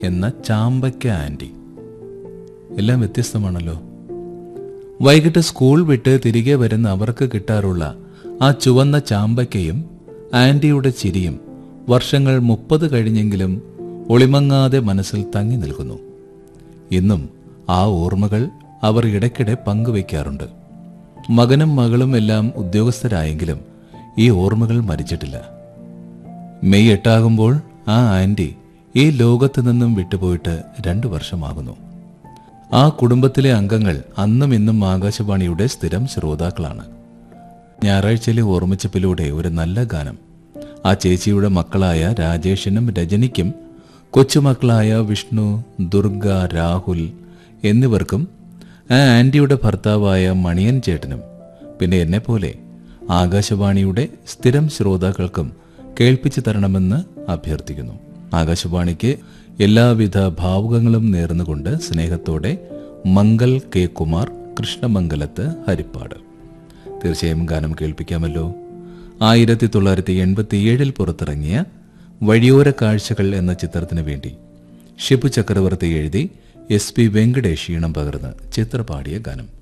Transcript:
എന്ന ചാമ്പയ്ക്ക ആൻറ്റി എല്ലാം വ്യത്യസ്തമാണല്ലോ വൈകിട്ട് സ്കൂൾ വിട്ട് തിരികെ വരുന്ന അവർക്ക് കിട്ടാറുള്ള ആ ചുവന്ന ചാമ്പയ്ക്കയും ആൻറ്റിയുടെ ചിരിയും വർഷങ്ങൾ മുപ്പത് കഴിഞ്ഞെങ്കിലും ഒളിമങ്ങാതെ മനസ്സിൽ തങ്ങി നിൽക്കുന്നു ഇന്നും ആ ഓർമ്മകൾ അവർ ഇടയ്ക്കിടെ പങ്കുവയ്ക്കാറുണ്ട് മകനും മകളും എല്ലാം ഉദ്യോഗസ്ഥരായെങ്കിലും ഈ ഓർമ്മകൾ മരിച്ചിട്ടില്ല മെയ് എട്ടാകുമ്പോൾ ആ ആൻറ്റി ഈ ലോകത്ത് നിന്നും വിട്ടുപോയിട്ട് രണ്ടു വർഷമാകുന്നു ആ കുടുംബത്തിലെ അംഗങ്ങൾ അന്നും ഇന്നും ആകാശവാണിയുടെ സ്ഥിരം ശ്രോതാക്കളാണ് ഞായറാഴ്ചയിലെ ഓർമ്മിച്ചപ്പിലൂടെ ഒരു നല്ല ഗാനം ആ ചേച്ചിയുടെ മക്കളായ രാജേഷിനും രജനിക്കും കൊച്ചുമക്കളായ വിഷ്ണു ദുർഗ രാഹുൽ എന്നിവർക്കും ആ ആൻറ്റിയുടെ ഭർത്താവായ മണിയൻ ചേട്ടനും പിന്നെ എന്നെപ്പോലെ ആകാശവാണിയുടെ സ്ഥിരം ശ്രോതാക്കൾക്കും കേൾപ്പിച്ചു തരണമെന്ന് അഭ്യർത്ഥിക്കുന്നു ആകാശവാണിക്ക് എല്ലാവിധ ഭാവുകങ്ങളും നേർന്നുകൊണ്ട് സ്നേഹത്തോടെ മംഗൽ കെ കുമാർ കൃഷ്ണമംഗലത്ത് ഹരിപ്പാട് തീർച്ചയായും ഗാനം കേൾപ്പിക്കാമല്ലോ ആയിരത്തി തൊള്ളായിരത്തി എൺപത്തിയേഴിൽ പുറത്തിറങ്ങിയ വഴിയോര കാഴ്ചകൾ എന്ന ചിത്രത്തിന് വേണ്ടി ഷിബു ചക്രവർത്തി എഴുതി എസ് പി വെങ്കടേഷ് ഈണം പകർന്ന് ചിത്രപാടിയ ഗാനം